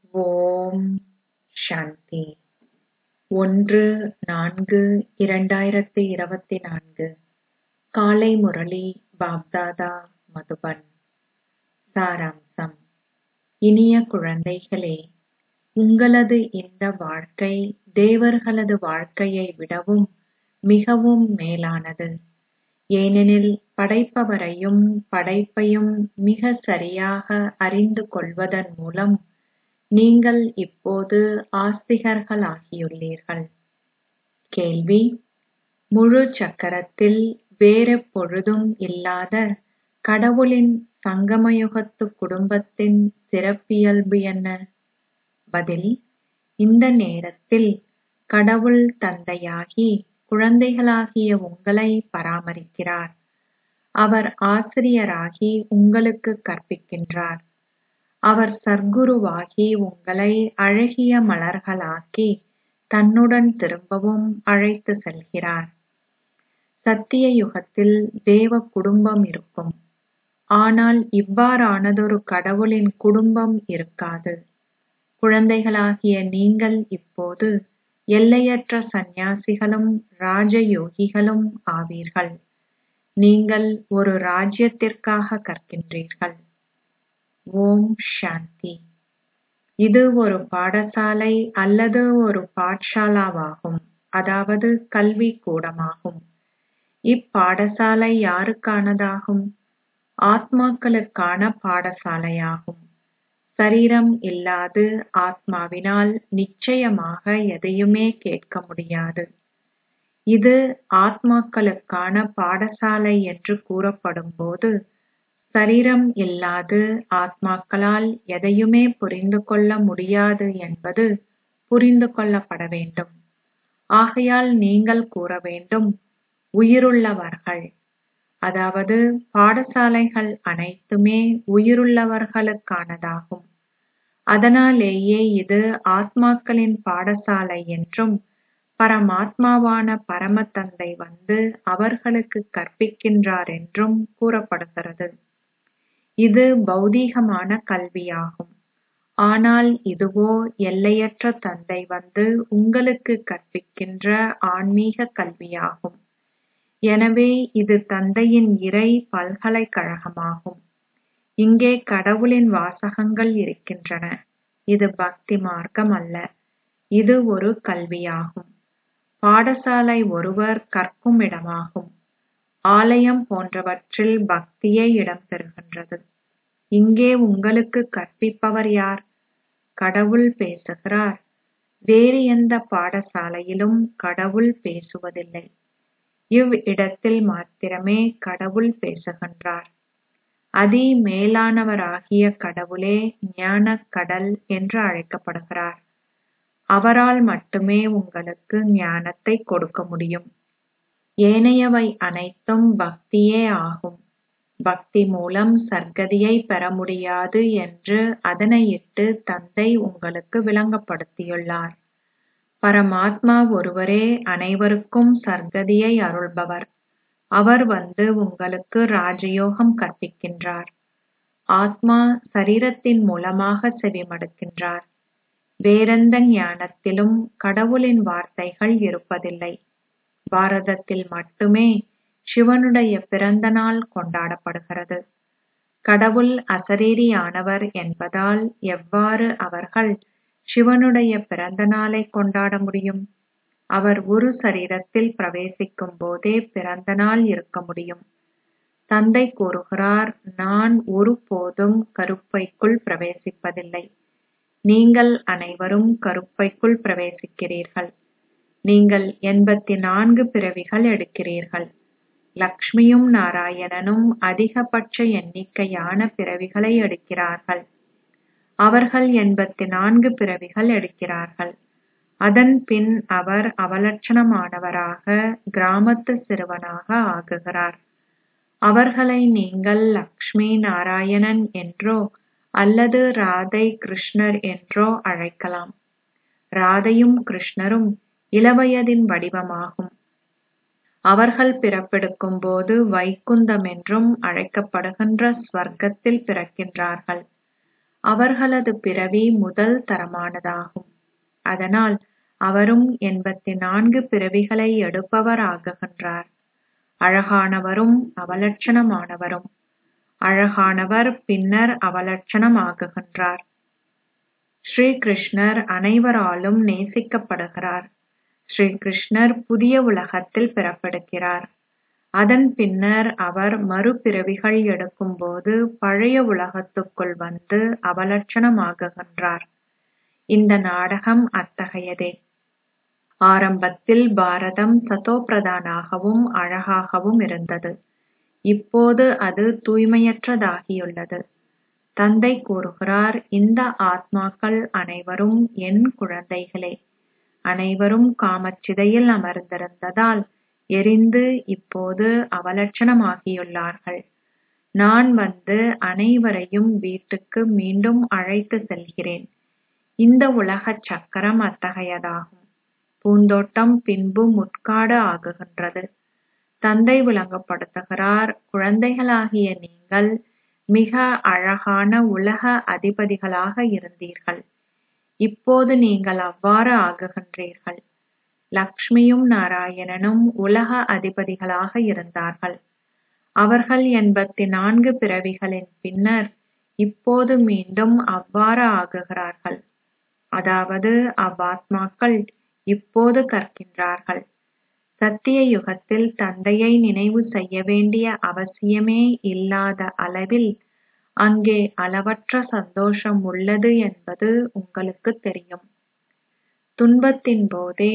ஓம் சாந்தி ஒன்று நான்கு இரண்டாயிரத்து இருபத்தி நான்கு காலை முரளி பாப்தாதா மதுபன் சாராம்சம் இனிய குழந்தைகளே உங்களது இந்த வாழ்க்கை தேவர்களது வாழ்க்கையை விடவும் மிகவும் மேலானது ஏனெனில் படைப்பவரையும் படைப்பையும் மிக சரியாக அறிந்து கொள்வதன் மூலம் நீங்கள் இப்போது ஆஸ்திகர்களாகியுள்ளீர்கள் கேள்வி முழு சக்கரத்தில் வேறெப்பொழுதும் இல்லாத கடவுளின் சங்கமயுகத்து குடும்பத்தின் சிறப்பியல்பு என்ன பதில் இந்த நேரத்தில் கடவுள் தந்தையாகி குழந்தைகளாகிய உங்களை பராமரிக்கிறார் அவர் ஆசிரியராகி உங்களுக்கு கற்பிக்கின்றார் அவர் சர்க்குருவாகி உங்களை அழகிய மலர்களாக்கி தன்னுடன் திரும்பவும் அழைத்து செல்கிறார் சத்திய யுகத்தில் தேவ குடும்பம் இருக்கும் ஆனால் இவ்வாறானதொரு கடவுளின் குடும்பம் இருக்காது குழந்தைகளாகிய நீங்கள் இப்போது எல்லையற்ற சந்நியாசிகளும் ராஜயோகிகளும் ஆவீர்கள் நீங்கள் ஒரு ராஜ்யத்திற்காக கற்கின்றீர்கள் ஓம் சாந்தி இது ஒரு பாடசாலை அல்லது ஒரு பாட்சாலாவாகும் அதாவது கல்வி கூடமாகும் இப்பாடசாலை யாருக்கானதாகும் ஆத்மாக்களுக்கான பாடசாலையாகும் சரீரம் இல்லாது ஆத்மாவினால் நிச்சயமாக எதையுமே கேட்க முடியாது இது ஆத்மாக்களுக்கான பாடசாலை என்று கூறப்படும்போது சரீரம் இல்லாது ஆத்மாக்களால் எதையுமே புரிந்து கொள்ள முடியாது என்பது புரிந்து கொள்ளப்பட வேண்டும் ஆகையால் நீங்கள் கூற வேண்டும் உயிருள்ளவர்கள் அதாவது பாடசாலைகள் அனைத்துமே உயிருள்ளவர்களுக்கானதாகும் அதனாலேயே இது ஆத்மாக்களின் பாடசாலை என்றும் பரமாத்மாவான பரமதந்தை வந்து அவர்களுக்கு கற்பிக்கின்றார் என்றும் கூறப்படுகிறது இது பௌதீகமான கல்வியாகும் ஆனால் இதுவோ எல்லையற்ற தந்தை வந்து உங்களுக்கு கற்பிக்கின்ற ஆன்மீக கல்வியாகும் எனவே இது தந்தையின் இறை பல்கலைக்கழகமாகும் இங்கே கடவுளின் வாசகங்கள் இருக்கின்றன இது பக்தி மார்க்கம் அல்ல இது ஒரு கல்வியாகும் பாடசாலை ஒருவர் கற்கும் இடமாகும் ஆலயம் போன்றவற்றில் பக்தியே இடம்பெறுகின்றது இங்கே உங்களுக்கு கற்பிப்பவர் யார் கடவுள் பேசுகிறார் வேறு எந்த பாடசாலையிலும் கடவுள் பேசுவதில்லை இவ் இடத்தில் மாத்திரமே கடவுள் பேசுகின்றார் அதி மேலானவராகிய கடவுளே ஞானக் கடல் என்று அழைக்கப்படுகிறார் அவரால் மட்டுமே உங்களுக்கு ஞானத்தை கொடுக்க முடியும் ஏனையவை அனைத்தும் பக்தியே ஆகும் பக்தி மூலம் சர்க்கதியை பெற முடியாது என்று அதனையிட்டு தந்தை உங்களுக்கு விளங்கப்படுத்தியுள்ளார் பரமாத்மா ஒருவரே அனைவருக்கும் சர்க்கதியை அருள்பவர் அவர் வந்து உங்களுக்கு ராஜயோகம் கற்பிக்கின்றார் ஆத்மா சரீரத்தின் மூலமாக செவிமடுக்கின்றார் வேறெந்த ஞானத்திலும் கடவுளின் வார்த்தைகள் இருப்பதில்லை பாரதத்தில் மட்டுமே சிவனுடைய பிறந்த நாள் கொண்டாடப்படுகிறது கடவுள் அசரீரியானவர் என்பதால் எவ்வாறு அவர்கள் சிவனுடைய பிறந்த நாளை கொண்டாட முடியும் அவர் ஒரு சரீரத்தில் பிரவேசிக்கும் போதே பிறந்த நாள் இருக்க முடியும் தந்தை கூறுகிறார் நான் ஒரு போதும் கருப்பைக்குள் பிரவேசிப்பதில்லை நீங்கள் அனைவரும் கருப்பைக்குள் பிரவேசிக்கிறீர்கள் நீங்கள் எண்பத்தி நான்கு பிறவிகள் எடுக்கிறீர்கள் லக்ஷ்மியும் நாராயணனும் அதிகபட்ச எண்ணிக்கையான பிறவிகளை எடுக்கிறார்கள் அவர்கள் எண்பத்தி நான்கு பிறவிகள் எடுக்கிறார்கள் அதன் பின் அவர் அவலட்சணமானவராக கிராமத்து சிறுவனாக ஆகுகிறார் அவர்களை நீங்கள் லக்ஷ்மி நாராயணன் என்றோ அல்லது ராதை கிருஷ்ணர் என்றோ அழைக்கலாம் ராதையும் கிருஷ்ணரும் இளவயதின் வடிவமாகும் அவர்கள் பிறப்பெடுக்கும் போது வைகுந்தம் என்றும் அழைக்கப்படுகின்ற ஸ்வர்க்கத்தில் பிறக்கின்றார்கள் அவர்களது பிறவி முதல் தரமானதாகும் அதனால் அவரும் எண்பத்தி நான்கு பிறவிகளை எடுப்பவர் ஆகுகின்றார் அழகானவரும் அவலட்சணமானவரும் அழகானவர் பின்னர் அவலட்சணம் ஆகுகின்றார் ஸ்ரீ கிருஷ்ணர் அனைவராலும் நேசிக்கப்படுகிறார் ஸ்ரீ கிருஷ்ணர் புதிய உலகத்தில் பிறப்பெடுக்கிறார் அதன் பின்னர் அவர் மறுபிறவிகள் எடுக்கும்போது பழைய உலகத்துக்குள் வந்து அவலட்சணமாகுகின்றார் இந்த நாடகம் அத்தகையதே ஆரம்பத்தில் பாரதம் சதோபிரதானாகவும் அழகாகவும் இருந்தது இப்போது அது தூய்மையற்றதாகியுள்ளது தந்தை கூறுகிறார் இந்த ஆத்மாக்கள் அனைவரும் என் குழந்தைகளே அனைவரும் காமச்சிதையில் அமர்ந்திருந்ததால் எரிந்து இப்போது அவலட்சணமாகியுள்ளார்கள் நான் வந்து அனைவரையும் வீட்டுக்கு மீண்டும் அழைத்து செல்கிறேன் இந்த உலகச் சக்கரம் அத்தகையதாகும் பூந்தோட்டம் பின்பு முட்காடு ஆகுகின்றது தந்தை விளங்கப்படுத்துகிறார் குழந்தைகளாகிய நீங்கள் மிக அழகான உலக அதிபதிகளாக இருந்தீர்கள் இப்போது நீங்கள் அவ்வாறு ஆகுகின்றீர்கள் லக்ஷ்மியும் நாராயணனும் உலக அதிபதிகளாக இருந்தார்கள் அவர்கள் எண்பத்தி நான்கு பிறவிகளின் பின்னர் இப்போது மீண்டும் அவ்வாறு ஆகுகிறார்கள் அதாவது அவ்வாத்மாக்கள் இப்போது கற்கின்றார்கள் சத்திய யுகத்தில் தந்தையை நினைவு செய்ய வேண்டிய அவசியமே இல்லாத அளவில் அங்கே அளவற்ற சந்தோஷம் உள்ளது என்பது உங்களுக்கு தெரியும் துன்பத்தின் போதே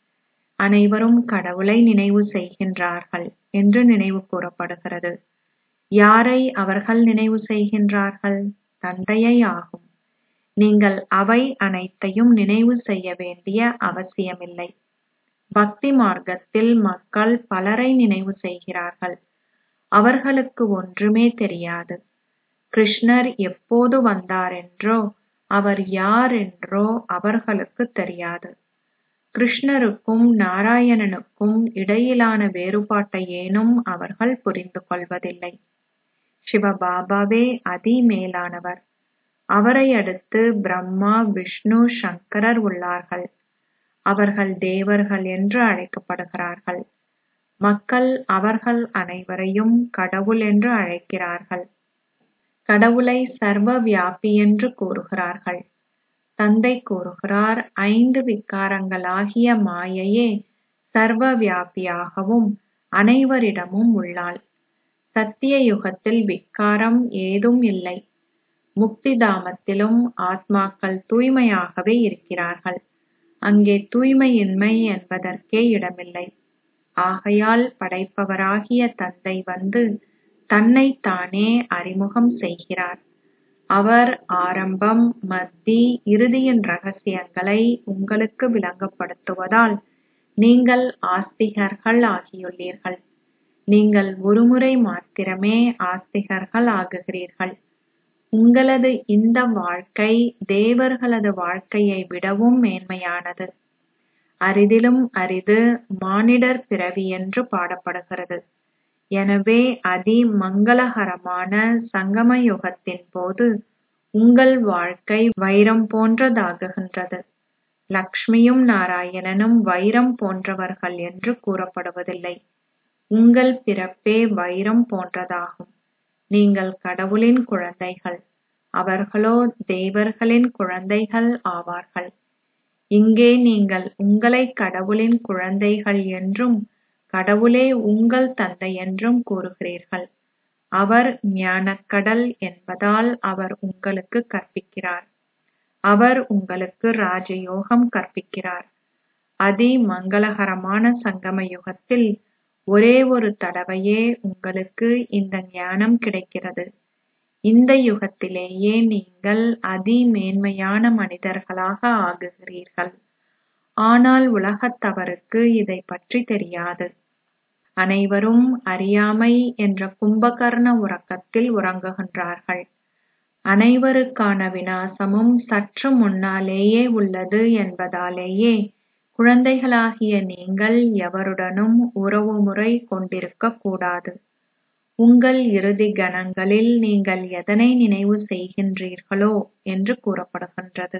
அனைவரும் கடவுளை நினைவு செய்கின்றார்கள் என்று நினைவு கூறப்படுகிறது யாரை அவர்கள் நினைவு செய்கின்றார்கள் தந்தையை ஆகும் நீங்கள் அவை அனைத்தையும் நினைவு செய்ய வேண்டிய அவசியமில்லை பக்தி மார்க்கத்தில் மக்கள் பலரை நினைவு செய்கிறார்கள் அவர்களுக்கு ஒன்றுமே தெரியாது கிருஷ்ணர் எப்போது வந்தாரென்றோ அவர் யார் என்றோ அவர்களுக்கு தெரியாது கிருஷ்ணருக்கும் நாராயணனுக்கும் இடையிலான வேறுபாட்டை ஏனும் அவர்கள் புரிந்து கொள்வதில்லை சிவபாபாவே அதி மேலானவர் அவரை அடுத்து பிரம்மா விஷ்ணு சங்கரர் உள்ளார்கள் அவர்கள் தேவர்கள் என்று அழைக்கப்படுகிறார்கள் மக்கள் அவர்கள் அனைவரையும் கடவுள் என்று அழைக்கிறார்கள் கடவுளை சர்வ வியாபி என்று கூறுகிறார்கள் தந்தை கூறுகிறார் ஐந்து விக்காரங்களாகிய மாயையே சர்வ வியாபியாகவும் அனைவரிடமும் உள்ளாள் சத்திய யுகத்தில் விக்காரம் ஏதும் இல்லை முக்தி தாமத்திலும் ஆத்மாக்கள் தூய்மையாகவே இருக்கிறார்கள் அங்கே தூய்மையின்மை என்பதற்கே இடமில்லை ஆகையால் படைப்பவராகிய தந்தை வந்து தன்னை தானே அறிமுகம் செய்கிறார் அவர் ஆரம்பம் மத்தி இறுதியின் ரகசியங்களை உங்களுக்கு விளங்கப்படுத்துவதால் நீங்கள் ஆஸ்திகர்கள் ஆகியுள்ளீர்கள் நீங்கள் ஒருமுறை மாத்திரமே ஆஸ்திகர்கள் ஆகுகிறீர்கள் உங்களது இந்த வாழ்க்கை தேவர்களது வாழ்க்கையை விடவும் மேன்மையானது அரிதிலும் அரிது மானிடர் பிறவி என்று பாடப்படுகிறது எனவே அதி மங்களகரமான சங்கம யுகத்தின் போது உங்கள் வாழ்க்கை வைரம் போன்றதாகுகின்றது லக்ஷ்மியும் நாராயணனும் வைரம் போன்றவர்கள் என்று கூறப்படுவதில்லை உங்கள் பிறப்பே வைரம் போன்றதாகும் நீங்கள் கடவுளின் குழந்தைகள் அவர்களோ தேவர்களின் குழந்தைகள் ஆவார்கள் இங்கே நீங்கள் உங்களை கடவுளின் குழந்தைகள் என்றும் கடவுளே உங்கள் தந்தை என்றும் கூறுகிறீர்கள் அவர் ஞானக்கடல் என்பதால் அவர் உங்களுக்கு கற்பிக்கிறார் அவர் உங்களுக்கு ராஜயோகம் கற்பிக்கிறார் அதி மங்களகரமான சங்கம யுகத்தில் ஒரே ஒரு தடவையே உங்களுக்கு இந்த ஞானம் கிடைக்கிறது இந்த யுகத்திலேயே நீங்கள் அதி மேன்மையான மனிதர்களாக ஆகுகிறீர்கள் ஆனால் உலகத்தவருக்கு இதை பற்றி தெரியாது அனைவரும் அறியாமை என்ற கும்பகர்ண உறக்கத்தில் உறங்குகின்றார்கள் அனைவருக்கான வினாசமும் சற்று முன்னாலேயே உள்ளது என்பதாலேயே குழந்தைகளாகிய நீங்கள் எவருடனும் உறவுமுறை கொண்டிருக்க கூடாது உங்கள் இறுதி கணங்களில் நீங்கள் எதனை நினைவு செய்கின்றீர்களோ என்று கூறப்படுகின்றது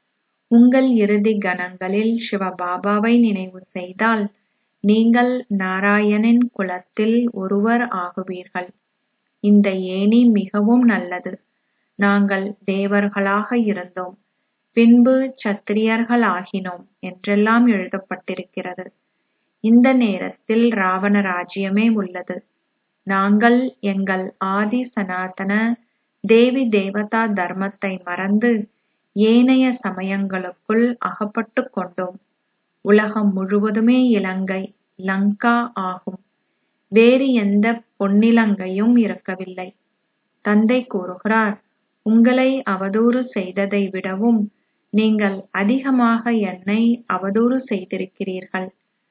உங்கள் இறுதி கணங்களில் சிவபாபாவை நினைவு செய்தால் நீங்கள் நாராயணின் குலத்தில் ஒருவர் ஆகுவீர்கள் இந்த ஏணி மிகவும் நல்லது நாங்கள் தேவர்களாக இருந்தோம் பின்பு சத்திரியர்களாகினோம் என்றெல்லாம் எழுதப்பட்டிருக்கிறது இந்த நேரத்தில் ராவண ராஜ்யமே உள்ளது நாங்கள் எங்கள் ஆதி சனாதன தேவி தேவதா தர்மத்தை மறந்து ஏனைய சமயங்களுக்குள் அகப்பட்டுக் கொண்டோம் உலகம் முழுவதுமே இலங்கை லங்கா ஆகும் வேறு எந்த பொன்னிலங்கையும் இருக்கவில்லை தந்தை கூறுகிறார் உங்களை அவதூறு செய்ததை விடவும் நீங்கள் அதிகமாக என்னை அவதூறு செய்திருக்கிறீர்கள்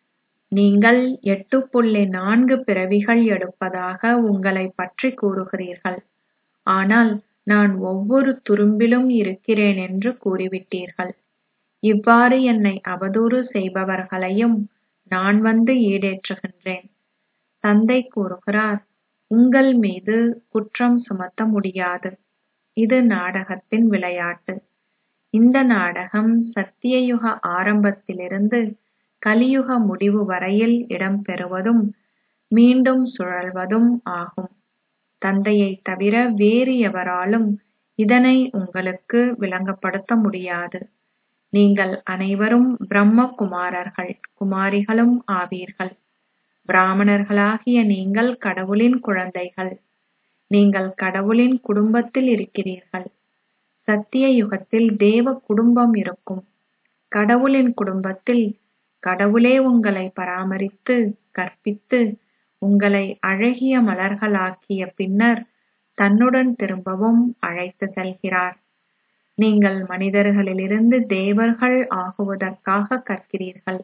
நீங்கள் எட்டு புள்ளி நான்கு பிறவிகள் எடுப்பதாக உங்களை பற்றி கூறுகிறீர்கள் ஆனால் நான் ஒவ்வொரு துரும்பிலும் இருக்கிறேன் என்று கூறிவிட்டீர்கள் இவ்வாறு என்னை அவதூறு செய்பவர்களையும் நான் வந்து ஈடேற்றுகின்றேன் தந்தை கூறுகிறார் உங்கள் மீது குற்றம் சுமத்த முடியாது இது நாடகத்தின் விளையாட்டு இந்த நாடகம் சத்தியயுக ஆரம்பத்திலிருந்து கலியுக முடிவு வரையில் இடம்பெறுவதும் மீண்டும் சுழல்வதும் ஆகும் தந்தையை தவிர வேறு எவராலும் இதனை உங்களுக்கு விளங்கப்படுத்த முடியாது நீங்கள் அனைவரும் பிரம்ம குமாரர்கள் குமாரிகளும் ஆவீர்கள் பிராமணர்களாகிய நீங்கள் கடவுளின் குழந்தைகள் நீங்கள் கடவுளின் குடும்பத்தில் இருக்கிறீர்கள் சத்திய யுகத்தில் தேவ குடும்பம் இருக்கும் கடவுளின் குடும்பத்தில் கடவுளே உங்களை பராமரித்து கற்பித்து உங்களை அழகிய மலர்களாக்கிய பின்னர் தன்னுடன் திரும்பவும் அழைத்து செல்கிறார் நீங்கள் மனிதர்களிலிருந்து தேவர்கள் ஆகுவதற்காக கற்கிறீர்கள்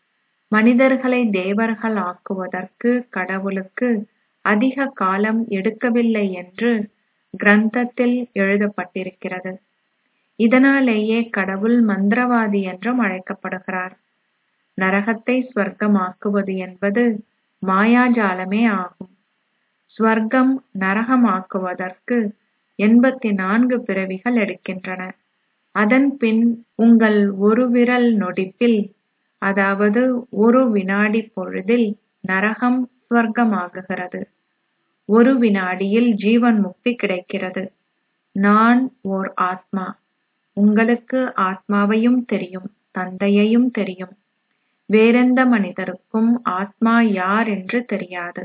மனிதர்களை தேவர்கள் ஆக்குவதற்கு கடவுளுக்கு அதிக காலம் எடுக்கவில்லை என்று கிரந்தத்தில் எழுதப்பட்டிருக்கிறது இதனாலேயே கடவுள் மந்திரவாதி என்றும் அழைக்கப்படுகிறார் நரகத்தை ஸ்வர்க்கமாக்குவது என்பது மாயாஜாலமே ஆகும் ஸ்வர்க்கம் நரகமாக்குவதற்கு எண்பத்தி நான்கு பிறவிகள் எடுக்கின்றன அதன் பின் உங்கள் ஒரு விரல் நொடிப்பில் அதாவது ஒரு வினாடி பொழுதில் நரகம் ஸ்வர்க்கமாகுகிறது ஒரு வினாடியில் ஜீவன் முக்தி கிடைக்கிறது நான் ஓர் ஆத்மா உங்களுக்கு ஆத்மாவையும் தெரியும் தந்தையையும் தெரியும் வேறெந்த மனிதருக்கும் ஆத்மா யார் என்று தெரியாது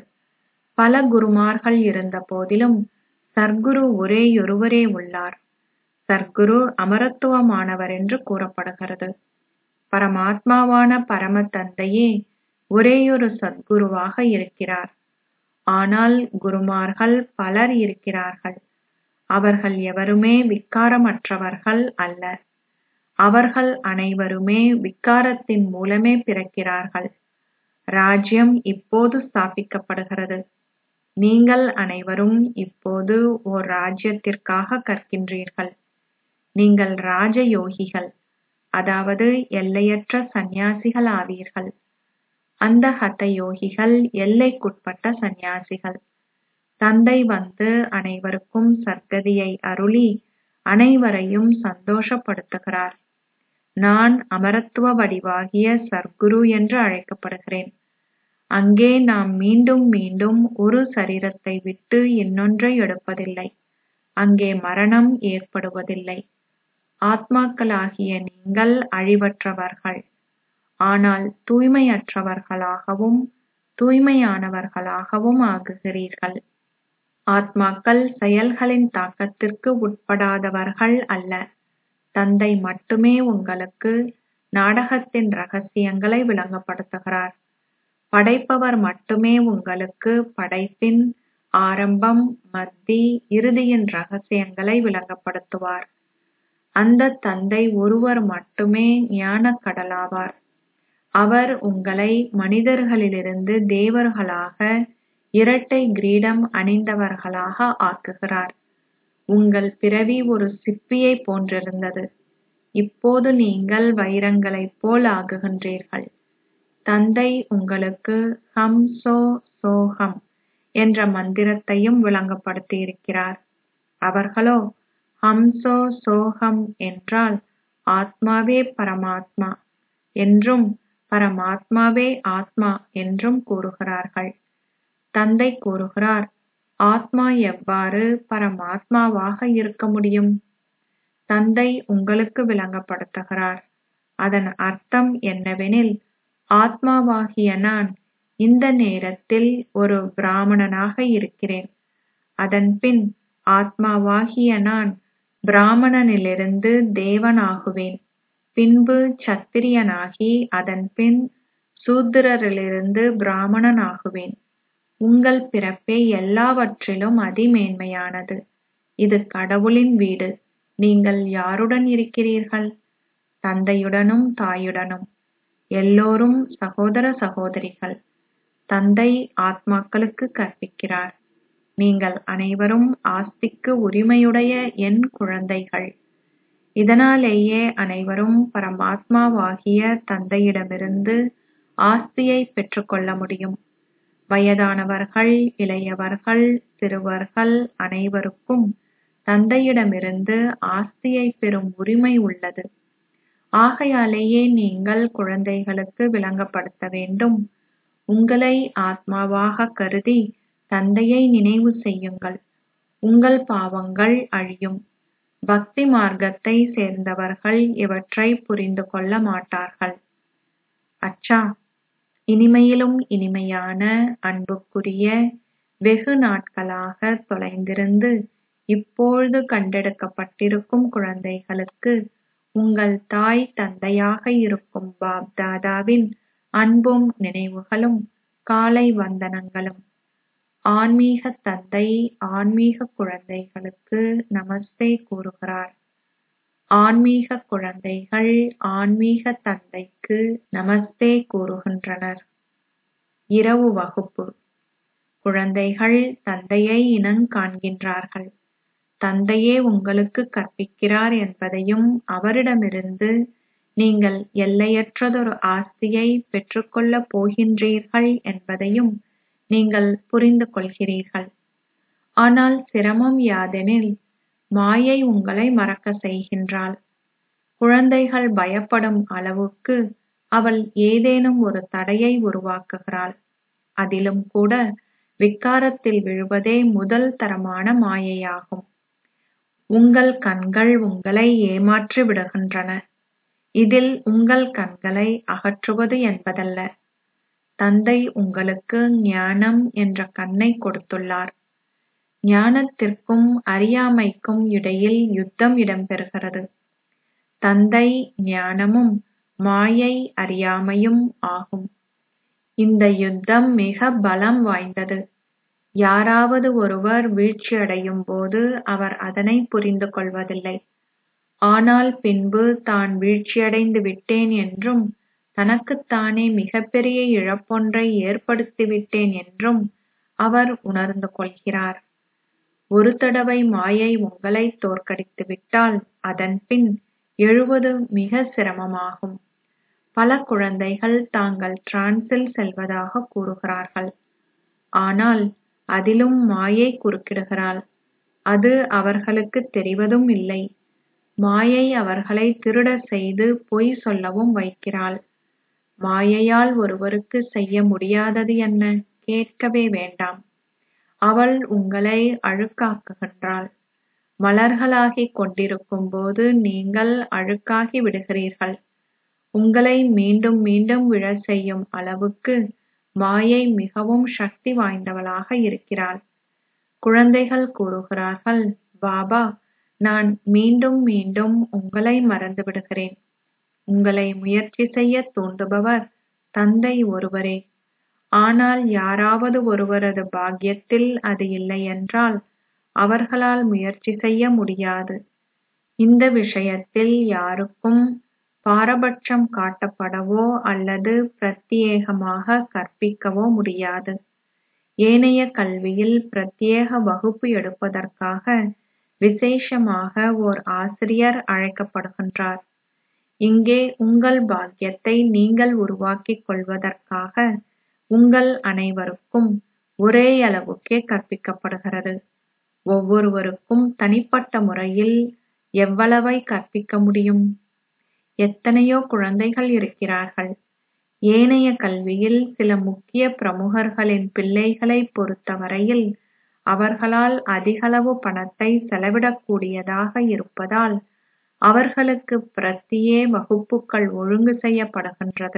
பல குருமார்கள் இருந்த போதிலும் சர்க்குரு ஒரேயொருவரே உள்ளார் சர்க்குரு அமரத்துவமானவர் என்று கூறப்படுகிறது பரமாத்மாவான பரம தந்தையே ஒரேயொரு சத்குருவாக இருக்கிறார் ஆனால் குருமார்கள் பலர் இருக்கிறார்கள் அவர்கள் எவருமே விக்காரமற்றவர்கள் அல்ல அவர்கள் அனைவருமே விக்காரத்தின் மூலமே பிறக்கிறார்கள் ராஜ்யம் இப்போது ஸ்தாபிக்கப்படுகிறது நீங்கள் அனைவரும் இப்போது ஓர் ராஜ்யத்திற்காக கற்கின்றீர்கள் நீங்கள் ராஜயோகிகள் அதாவது எல்லையற்ற சந்நியாசிகள் ஆவீர்கள் அந்த ஹத யோகிகள் எல்லைக்குட்பட்ட சந்நியாசிகள் தந்தை வந்து அனைவருக்கும் சத்கதியை அருளி அனைவரையும் சந்தோஷப்படுத்துகிறார் நான் அமரத்துவ வடிவாகிய சர்க்குரு என்று அழைக்கப்படுகிறேன் அங்கே நாம் மீண்டும் மீண்டும் ஒரு சரீரத்தை விட்டு இன்னொன்றை எடுப்பதில்லை அங்கே மரணம் ஏற்படுவதில்லை ஆத்மாக்களாகிய நீங்கள் அழிவற்றவர்கள் ஆனால் தூய்மையற்றவர்களாகவும் தூய்மையானவர்களாகவும் ஆகுகிறீர்கள் ஆத்மாக்கள் செயல்களின் தாக்கத்திற்கு உட்படாதவர்கள் அல்ல தந்தை மட்டுமே உங்களுக்கு நாடகத்தின் ரகசியங்களை விளங்கப்படுத்துகிறார் படைப்பவர் மட்டுமே உங்களுக்கு படைப்பின் ஆரம்பம் மத்தி இறுதியின் ரகசியங்களை விளங்கப்படுத்துவார் அந்த தந்தை ஒருவர் மட்டுமே ஞானக் கடலாவார் அவர் உங்களை மனிதர்களிலிருந்து தேவர்களாக இரட்டை கிரீடம் அணிந்தவர்களாக ஆக்குகிறார் உங்கள் பிறவி ஒரு சிப்பியை போன்றிருந்தது இப்போது நீங்கள் வைரங்களைப் போல் ஆகுகின்றீர்கள் தந்தை உங்களுக்கு ஹம் சோ சோகம் என்ற மந்திரத்தையும் விளங்கப்படுத்தியிருக்கிறார் அவர்களோ ஹம்சோ சோகம் என்றால் ஆத்மாவே பரமாத்மா என்றும் பரமாத்மாவே ஆத்மா என்றும் கூறுகிறார்கள் தந்தை கூறுகிறார் ஆத்மா எவ்வாறு பரமாத்மாவாக இருக்க முடியும் தந்தை உங்களுக்கு விளங்கப்படுத்துகிறார் அதன் அர்த்தம் என்னவெனில் ஆத்மாவாகிய நான் இந்த நேரத்தில் ஒரு பிராமணனாக இருக்கிறேன் அதன்பின் ஆத்மாவாகிய நான் பிராமணனிலிருந்து தேவனாகுவேன் பின்பு சத்திரியனாகி அதன்பின் சூத்திரரிலிருந்து பிராமணனாகுவேன் உங்கள் பிறப்பே எல்லாவற்றிலும் அதிமேன்மையானது இது கடவுளின் வீடு நீங்கள் யாருடன் இருக்கிறீர்கள் தந்தையுடனும் தாயுடனும் எல்லோரும் சகோதர சகோதரிகள் தந்தை ஆத்மாக்களுக்கு கற்பிக்கிறார் நீங்கள் அனைவரும் ஆஸ்திக்கு உரிமையுடைய என் குழந்தைகள் இதனாலேயே அனைவரும் பரமாத்மாவாகிய தந்தையிடமிருந்து ஆஸ்தியை பெற்றுக்கொள்ள முடியும் வயதானவர்கள் இளையவர்கள் சிறுவர்கள் அனைவருக்கும் தந்தையிடமிருந்து ஆஸ்தியை பெறும் உரிமை உள்ளது ஆகையாலேயே நீங்கள் குழந்தைகளுக்கு விளங்கப்படுத்த வேண்டும் உங்களை ஆத்மாவாக கருதி தந்தையை நினைவு செய்யுங்கள் உங்கள் பாவங்கள் அழியும் பக்தி மார்க்கத்தை சேர்ந்தவர்கள் இவற்றை புரிந்து கொள்ள மாட்டார்கள் அச்சா இனிமையிலும் இனிமையான அன்புக்குரிய வெகு நாட்களாக தொலைந்திருந்து இப்பொழுது கண்டெடுக்கப்பட்டிருக்கும் குழந்தைகளுக்கு உங்கள் தாய் தந்தையாக இருக்கும் பாப் தாதாவின் அன்பும் நினைவுகளும் காலை வந்தனங்களும் ஆன்மீக தந்தை ஆன்மீக குழந்தைகளுக்கு நமஸ்தே கூறுகிறார் ஆன்மீக குழந்தைகள் ஆன்மீக தந்தைக்கு நமஸ்தே கூறுகின்றனர் இரவு வகுப்பு குழந்தைகள் தந்தையை இனங் காண்கின்றார்கள் தந்தையே உங்களுக்கு கற்பிக்கிறார் என்பதையும் அவரிடமிருந்து நீங்கள் எல்லையற்றதொரு ஆஸ்தியை பெற்றுக்கொள்ளப் போகின்றீர்கள் என்பதையும் நீங்கள் புரிந்து கொள்கிறீர்கள் ஆனால் சிரமம் யாதெனில் மாயை உங்களை மறக்க செய்கின்றாள் குழந்தைகள் பயப்படும் அளவுக்கு அவள் ஏதேனும் ஒரு தடையை உருவாக்குகிறாள் அதிலும் கூட விக்காரத்தில் விழுவதே முதல் தரமான மாயையாகும் உங்கள் கண்கள் உங்களை ஏமாற்றி விடுகின்றன இதில் உங்கள் கண்களை அகற்றுவது என்பதல்ல தந்தை உங்களுக்கு ஞானம் என்ற கண்ணை கொடுத்துள்ளார் ஞானத்திற்கும் அறியாமைக்கும் இடையில் யுத்தம் இடம்பெறுகிறது தந்தை ஞானமும் மாயை அறியாமையும் ஆகும் இந்த யுத்தம் மிக பலம் வாய்ந்தது யாராவது ஒருவர் வீழ்ச்சியடையும் போது அவர் அதனை புரிந்து கொள்வதில்லை ஆனால் பின்பு தான் வீழ்ச்சியடைந்து விட்டேன் என்றும் தனக்குத்தானே மிகப்பெரிய இழப்பொன்றை ஏற்படுத்திவிட்டேன் என்றும் அவர் உணர்ந்து கொள்கிறார் ஒரு தடவை மாயை உங்களை தோற்கடித்துவிட்டால் அதன்பின் எழுவது மிக சிரமமாகும் பல குழந்தைகள் தாங்கள் டிரான்ஸில் செல்வதாக கூறுகிறார்கள் ஆனால் அதிலும் மாயை குறுக்கிடுகிறாள் அது அவர்களுக்கு தெரிவதும் இல்லை மாயை அவர்களை திருடச் செய்து பொய் சொல்லவும் வைக்கிறாள் மாயையால் ஒருவருக்கு செய்ய முடியாதது என்ன கேட்கவே வேண்டாம் அவள் உங்களை அழுக்காக்குகின்றாள் மலர்களாகிக் கொண்டிருக்கும் போது நீங்கள் அழுக்காகி விடுகிறீர்கள் உங்களை மீண்டும் மீண்டும் விழச் செய்யும் அளவுக்கு மாயை மிகவும் சக்தி வாய்ந்தவளாக இருக்கிறாள் குழந்தைகள் கூறுகிறார்கள் பாபா நான் மீண்டும் மீண்டும் உங்களை மறந்து விடுகிறேன் உங்களை முயற்சி செய்ய தூண்டுபவர் தந்தை ஒருவரே ஆனால் யாராவது ஒருவரது பாக்கியத்தில் அது இல்லையென்றால் அவர்களால் முயற்சி செய்ய முடியாது இந்த விஷயத்தில் யாருக்கும் பாரபட்சம் காட்டப்படவோ அல்லது பிரத்தியேகமாக கற்பிக்கவோ முடியாது ஏனைய கல்வியில் பிரத்யேக வகுப்பு எடுப்பதற்காக விசேஷமாக ஓர் ஆசிரியர் அழைக்கப்படுகின்றார் இங்கே உங்கள் பாக்கியத்தை நீங்கள் உருவாக்கிக் கொள்வதற்காக உங்கள் அனைவருக்கும் ஒரே அளவுக்கே கற்பிக்கப்படுகிறது ஒவ்வொருவருக்கும் தனிப்பட்ட முறையில் எவ்வளவை கற்பிக்க முடியும் எத்தனையோ குழந்தைகள் இருக்கிறார்கள் ஏனைய கல்வியில் சில முக்கிய பிரமுகர்களின் பிள்ளைகளை பொறுத்தவரையில் அவர்களால் அதிகளவு பணத்தை செலவிடக்கூடியதாக இருப்பதால் அவர்களுக்கு பிரத்தியே வகுப்புகள் ஒழுங்கு செய்யப்படுகின்றது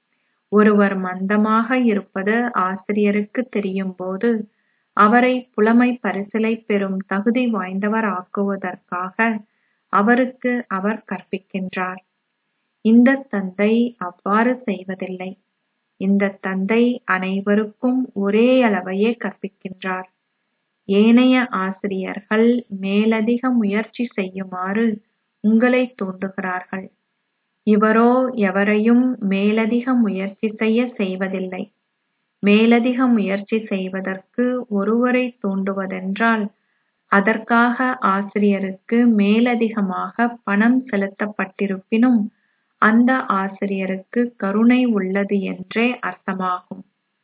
ஒருவர் மந்தமாக இருப்பது ஆசிரியருக்கு தெரியும் போது அவரை புலமை பரிசிலை பெறும் தகுதி வாய்ந்தவர் ஆக்குவதற்காக அவருக்கு அவர் கற்பிக்கின்றார் இந்த தந்தை அவ்வாறு செய்வதில்லை இந்த தந்தை அனைவருக்கும் ஒரே அளவையே கற்பிக்கின்றார் ஏனைய ஆசிரியர்கள் மேலதிக முயற்சி செய்யுமாறு உங்களை தூண்டுகிறார்கள் இவரோ எவரையும் மேலதிக முயற்சி செய்ய செய்வதில்லை மேலதிக முயற்சி செய்வதற்கு ஒருவரை தூண்டுவதென்றால் அதற்காக ஆசிரியருக்கு மேலதிகமாக பணம் செலுத்தப்பட்டிருப்பினும் அந்த ஆசிரியருக்கு கருணை உள்ளது என்றே அர்த்தமாகும்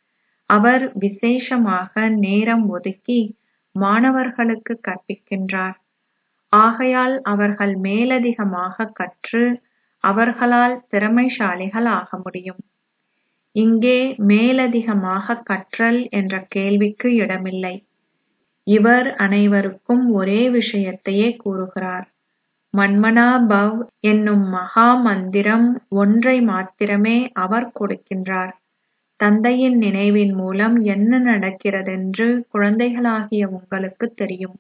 அவர் விசேஷமாக நேரம் ஒதுக்கி மாணவர்களுக்கு கற்பிக்கின்றார் ஆகையால் அவர்கள் மேலதிகமாக கற்று அவர்களால் திறமைசாலிகள் ஆக முடியும் இங்கே மேலதிகமாக கற்றல் என்ற கேள்விக்கு இடமில்லை இவர் அனைவருக்கும் ஒரே விஷயத்தையே கூறுகிறார் மன்மனா பவ் என்னும் மகா மந்திரம் ஒன்றை மாத்திரமே அவர் கொடுக்கின்றார் தந்தையின் நினைவின் மூலம் என்ன நடக்கிறதென்று குழந்தைகளாகிய உங்களுக்கு தெரியும்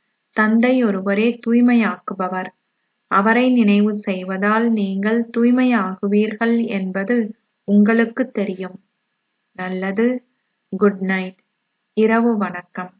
தந்தை ஒருவரே தூய்மையாக்குபவர் அவரை நினைவு செய்வதால் நீங்கள் தூய்மையாகுவீர்கள் என்பது உங்களுக்கு தெரியும் நல்லது குட் நைட் இரவு வணக்கம்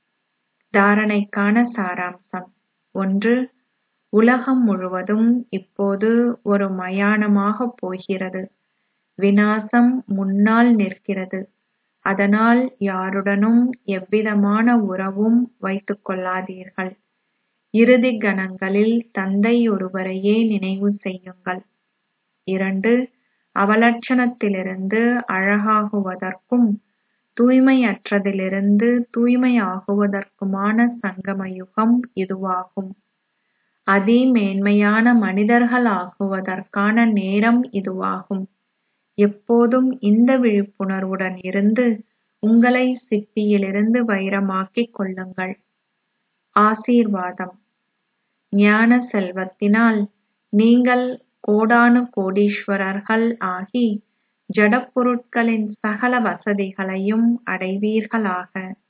தாரணைக்கான சாராம்சம் ஒன்று உலகம் முழுவதும் இப்போது ஒரு மயானமாக போகிறது விநாசம் முன்னால் நிற்கிறது அதனால் யாருடனும் எவ்விதமான உறவும் வைத்துக் கொள்ளாதீர்கள் இறுதி கணங்களில் தந்தை ஒருவரையே நினைவு செய்யுங்கள் இரண்டு அவலட்சணத்திலிருந்து அழகாகுவதற்கும் தூய்மையற்றதிலிருந்து தூய்மையாகுவதற்குமான சங்கமயுகம் இதுவாகும் அதிமேன்மையான மனிதர்கள் ஆகுவதற்கான நேரம் இதுவாகும் எப்போதும் இந்த விழிப்புணர்வுடன் இருந்து உங்களை சிப்பியிலிருந்து வைரமாக்கிக் கொள்ளுங்கள் ஆசீர்வாதம் ஞான செல்வத்தினால் நீங்கள் கோடானு கோடீஸ்வரர்கள் ஆகி ஜடப்பொருட்களின் சகல வசதிகளையும் அடைவீர்களாக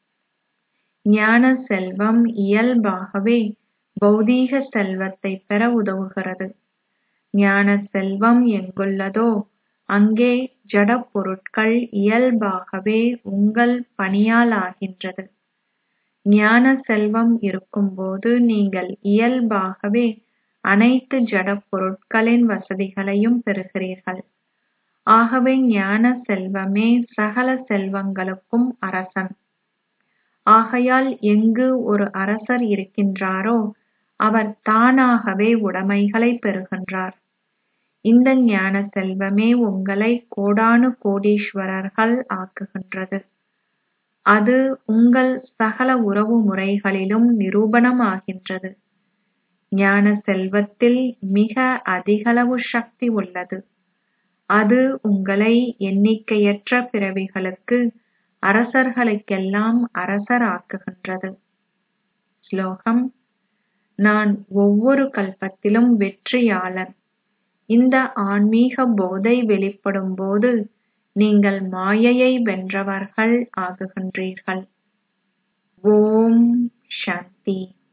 ஞான செல்வம் இயல்பாகவே பௌதீக செல்வத்தை பெற உதவுகிறது ஞான செல்வம் எங்குள்ளதோ அங்கே ஜடப் பொருட்கள் இயல்பாகவே உங்கள் பணியாலாகின்றது ஞான செல்வம் இருக்கும்போது நீங்கள் இயல்பாகவே அனைத்து ஜடப் பொருட்களின் வசதிகளையும் பெறுகிறீர்கள் ஆகவே ஞான செல்வமே சகல செல்வங்களுக்கும் அரசன் ஆகையால் எங்கு ஒரு அரசர் இருக்கின்றாரோ அவர் தானாகவே உடைமைகளை பெறுகின்றார் இந்த ஞான செல்வமே உங்களை கோடானு கோடீஸ்வரர்கள் ஆக்குகின்றது அது உங்கள் சகல உறவு முறைகளிலும் நிரூபணமாகின்றது ஞான செல்வத்தில் மிக அதிகளவு சக்தி உள்ளது அது உங்களை எண்ணிக்கையற்ற பிறவிகளுக்கு அரசர்களுக்கெல்லாம் அரசர் ஆக்குகின்றது ஸ்லோகம் நான் ஒவ்வொரு கல்பத்திலும் வெற்றியாளன் இந்த ஆன்மீக போதை வெளிப்படும் போது நீங்கள் மாயையை வென்றவர்கள் ஆகுகின்றீர்கள் ஓம் சாந்தி